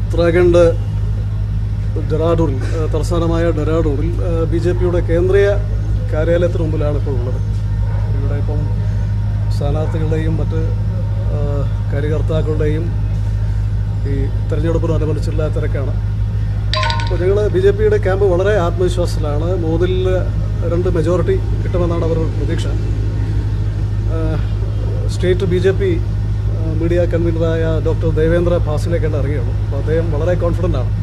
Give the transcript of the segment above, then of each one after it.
ഉത്തരാഖണ്ഡ് ഡെറാഡൂറിൽ ആ, തലസ്ഥാനമായ ഡെറാഡൂറിൽ B J പിയുടെ കേന്ദ്രീയ കാര്യാലയത്തിന് മുമ്പിലാണ് ഇപ്പോൾ ഉള്ളത് ഇവിടെ ഇപ്പം സ്ഥാനാർത്ഥികളുടെയും മറ്റ് ആ, കാര്യകർത്താക്കളുടെയും ഈ തെരഞ്ഞെടുപ്പിനോടനുബന്ധിച്ചുള്ള തിരക്കാണ് അപ്പോൾ ഞങ്ങൾ ബി ജെ പിയുടെ ക്യാമ്പ് വളരെ ആത്മവിശ്വാസത്തിലാണ് മൂന്നിൽ രണ്ട് മെജോറിറ്റി കിട്ടുമെന്നാണ് അവരുടെ പ്രതീക്ഷ ആഹ് state B J P media കൺവീനറായ ഡോക്ടർ ദേവേന്ദ്ര ഫാസിലേക്കാണ് ഇറങ്ങിയുള്ളൂ അപ്പോൾ അദ്ദേഹം വളരെ കോൺഫിഡൻ്റ് ആണ്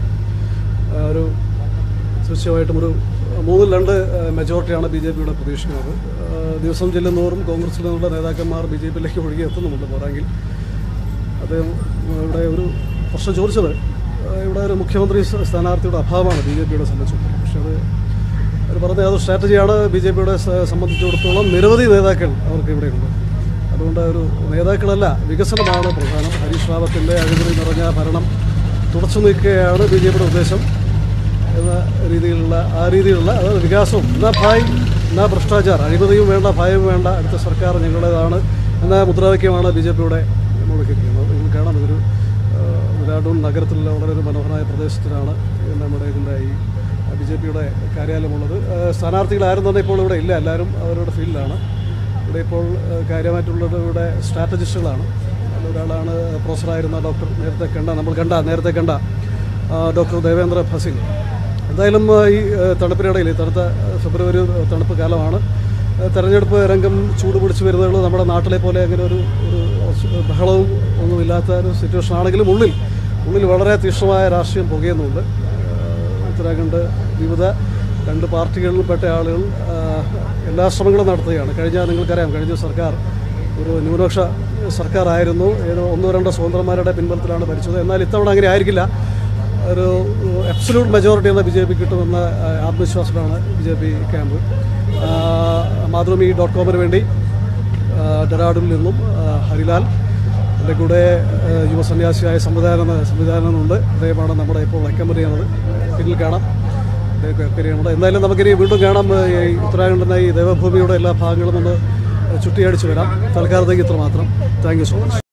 ആഹ് ഒരു തീർച്ചയായിട്ടും ഒരു മൂന്നിൽ രണ്ട് മെജോറിറ്റിയാണ് ബി ജെ പിയുടെ പ്രതീക്ഷിക്കുന്നത് ആഹ് ദിവസം ചെല്ലുന്നോറും കോൺഗ്രസിൽ നിന്നുള്ള നേതാക്കന്മാർ ബി ജെ പിയിലേക്ക് ഒഴുകി എത്തുന്നുമുണ്ട് പോരാങ്കിൽ അദ്ദേഹം ഇവിടെ ഒരു പ്രശ്നം ചോദിച്ചത് ആഹ് ഇവിടെ ഒരു മുഖ്യമന്ത്രി സ്ഥാ- സ്ഥാനാർത്ഥിയുടെ അഭാവമാണ് ബി ജെ പിയുടെ സംബന്ധിച്ചിടത്തോളം പക്ഷേ അത് അവർ പറഞ്ഞ അത് സ്ട്രാറ്റജിയാണ് ബി ജെ പിയുടെ സംബന്ധിച്ചിടത്തോളം നിരവധി നേതാക്കൾ അവർക്ക് ഇവിടെയുണ്ട് അതുകൊണ്ട് ഒരു നേതാക്കളല്ല വികസനമാണ് പ്രധാനം ഹരീഷ് റാവത്തിൻ്റെ അഴിമതി നിറഞ്ഞ ഭരണം തുടച്ചു നീക്കുകയാണ് ബി ജെ പിയുടെ ഉദ്ദേശം എന്ന രീതിയിലുള്ള ആ രീതിയിലുള്ള അതായത് വികാസവും എന്നാ ഭായ് എന്നാ ഭ്രഷ്ടാചാർ അഴിമതിയും വേണ്ട ഭയവും വേണ്ട അടുത്ത സർക്കാർ ഞങ്ങളുടേതാണ് എന്ന മുദ്രാവാക്യമാണ് ബി ജെ പിയുടെ മുഴക്കിയിരിക്കുന്നത് നിങ്ങൾ കാണാം ഇതൊരു വിരാടൂൺ നഗരത്തിലുള്ള വളരെ ഒരു മനോഹരമായ പ്രദേശത്തിലാണ് ഈ നമ്മുടെ ഇതിൻ്റെ ഈ ബി ജെ പിയുടെ കാര്യാലയമുള്ളത് ആ, സ്ഥാനാർത്ഥികൾ ആരും തന്നെ ഇപ്പോൾ ഇവിടെ ഇല്ല എല്ലാവരും അവരുടെ ഫീൽഡിലാണ് ഇവിടെ ഇപ്പോൾ ആ, കാര്യമായിട്ടുള്ളത് ഇവിടെ സ്ട്രാറ്റജിസ്റ്റുകളാണ് അതിലൊരാളാണ് പ്രൊഫസറായിരുന്ന ഡോക്ടർ നേരത്തെ കണ്ട നമ്മൾ കണ്ട നേരത്തെ കണ്ട ആ, ഡോക്ടർ ദേവേന്ദ്ര ഫസിൽ എന്തായാലും ആ, ഈ ആ, തണുപ്പിനിടയിൽ ഈ തണുത്ത ആ, ഫെബ്രുവരി തണുപ്പ് കാലമാണ് ആ, തെരഞ്ഞെടുപ്പ് രംഗം ചൂട് പിടിച്ച് വരുന്നത് നമ്മുടെ നാട്ടിലെ പോലെ അങ്ങനെ ഒരു ഒരു ബഹളവും ഒന്നുമില്ലാത്ത ഒരു സിറ്റുവേഷൻ ആണെങ്കിലും ഉള്ളിൽ ഉള്ളിൽ വളരെ തീക്ഷ്ണമായ രാഷ്ട്രീയം പുകയുന്നുണ്ട് ആ, ഉത്തരാഖണ്ഡ് വിവിധ രണ്ട് പാർട്ടികളിൽപ്പെട്ട ആളുകൾ ആ, എല്ലാ ശ്രമങ്ങളും നടത്തുകയാണ് കഴിഞ്ഞ നിങ്ങൾക്കറിയാം കഴിഞ്ഞ സർക്കാർ ഒരു ന്യൂനപക്ഷ സർക്കാരായിരുന്നു ഏതോ ഒന്നോ രണ്ടോ സ്വതന്ത്രന്മാരുടെ പിൻബലത്തിലാണ് ഭരിച്ചത് എന്നാൽ ഇത്തവണ അങ്ങനെ ആയിരിക്കില്ല ഒരു അബ്സല്യൂട്ട് മെജോറിറ്റി എന്ന ബി ജെ പി കിട്ടുമെന്ന ആ, ആത്മവിശ്വാസത്തിലാണ് ബി ജെ പി ക്യാമ്പ് ആ, മാതൃഭൂമി ഡോട്ട് കോമിന് വേണ്ടി ആ, ഡെറാഡൂരിൽ നിന്നും ആ, ഹരിലാൽ എൻ്റെ കൂടെ ആ, യുവസന്യാസിയായ സംവിധാനം സംവിധാനമുണ്ട് അദ്ദേഹമാണ് നമ്മുടെ ഇപ്പോൾ അക്കമ്പനി ചെയ്യുന്നത് പിന്നിൽ കാണാം അദ്ദേഹം അക്കമ്പനി ചെയ്യുന്നത് എന്തായാലും നമുക്കിനി വീണ്ടും കാണാം ഈ ഉത്തരാഖണ്ഡിൻ്റെ ഈ ദേവഭൂമിയുടെ എല്ലാ ഭാഗങ്ങളും ഒന്ന് ചുറ്റിയടിച്ച് വരാം തൽക്കാലത്തേക്ക് ഇത്ര മാത്രം താങ്ക് യു സോ മച്ച്